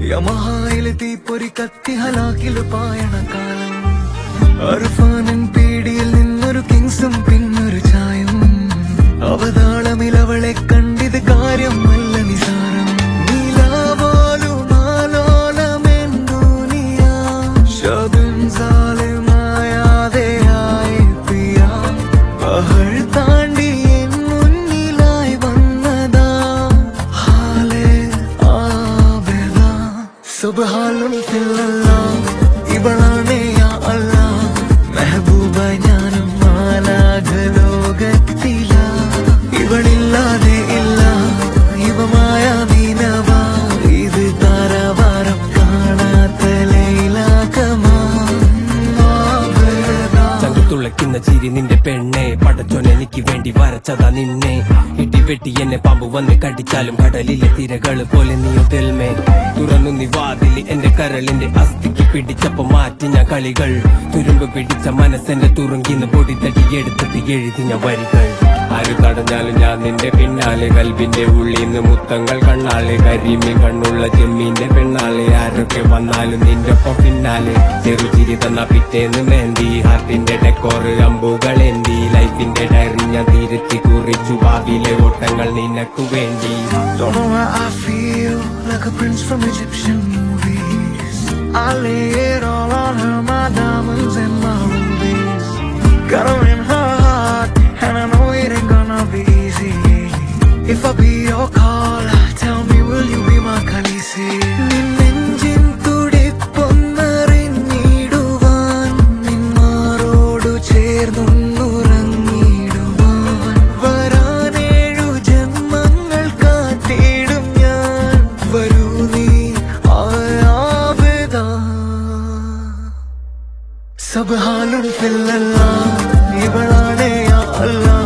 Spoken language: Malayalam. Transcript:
യമഹായില് തീപ്പൊരി കത്തി ഹലാക്കില് പായണ കാലം അർഫാനൻ പീടിയിൽ നിന്നൊരു കിങ്സും പിന്നൊരു ചായം അവതാളമിൽ അവളെ കണ്ടിത് കാര്യമല്ല നിസാരം നിലാപോലും ആലോലമെൻ ദുനിയ ശബിൻ സാലിമായാതെയായി പിയ ബഹൾ താണ്ടി എൻ മുന്നിലായി വന്നതാ ഹാലേ ആബിദാ സുബ്ഹാനുൽ ഫില്ലല്ലാ ഇവളാണേ യാ അല്ലാ മെഹബൂബ ഞാനും മാലാഖ ലോകത്തില ഇവളില്ലാതെ ഇല്ല ഇവമായ മീനവാ ഇത് താരവാരം കാണാത്ത ലൈലാകമാ ആബിദാ ചങ്കുത്തുളയ്ക്കുന്ന ചിരി നിന്റെ പെണ്ണെ പടച്ചോൻ എനിക്ക് വേണ്ടി വരച്ചതാ നിന്നെ ഇടിവെട്ടി എന്നെ പാമ്പ് വന്ന് കടിച്ചാലും കടലിലെ തിരകള് പോലെ നീ ഒതൽമേ തുറന്നു നീ വാതില് എന്റെ കരളിന്റെ അസ്ഥിക്ക് പിടിച്ചപ്പോ മാറ്റി ഞാൻ കളികൾ തുരുമ്പ് പിടിച്ച മനസ്സെന്റെ തുറുങ്കിന്ന് പൊടി തട്ടി എടുത്തിട്ട് എഴുതി ഞാൻ വരികൾ ആര് തടഞ്ഞാലും ഞാൻ നിന്റെ പിന്നാലെ കൽബിന്റെ ഉള്ളിന്ന് മുത്തങ്ങൾ കണ്ണാളെ കരിമീൻ കണ്ണുള്ള ചെമ്മീന്റെ പെണ്ണാളെ ആരൊക്കെ വന്നാലും നിന്റെ ഒപ്പം പിന്നാലെ ചെറുചിരി തന്ന പിറ്റേന്ന് മേന്തി ഹാർട്ടിന്റെ ഡെക്കോറ് അമ്പുകൾ എന്തി ലൈഫിന്റെ ഡയറി ഞാൻ തിരുത്തി കുറിച്ചു ഭാവിയിലെ ഓട്ടങ്ങൾ നിനക്കു വേണ്ടി Don't know why I feel like a prince from Egyptian movies. I lay it all on her, my diamonds and my rubies. Got her in her heart, and I know it ain't gonna be easy. If I be your caller, tell me, will you be my Khaleesi? നിന്നെഞ്ചിൻ തുടിപ്പൊന്നറിഞ്ഞിടുവാൻ നിന്മാരോടു ചേർന്നൊന്നുറങ്ങിടുവാൻ വരാനേഴു ജന്മങ്ങൾ കാത്തിടും ഞാൻ വരൂ നീ ആയാബിദാ സബ് ഹാലുൽ ഫില്ലല്ലാ ഇവളാണേ യാ അല്ലാ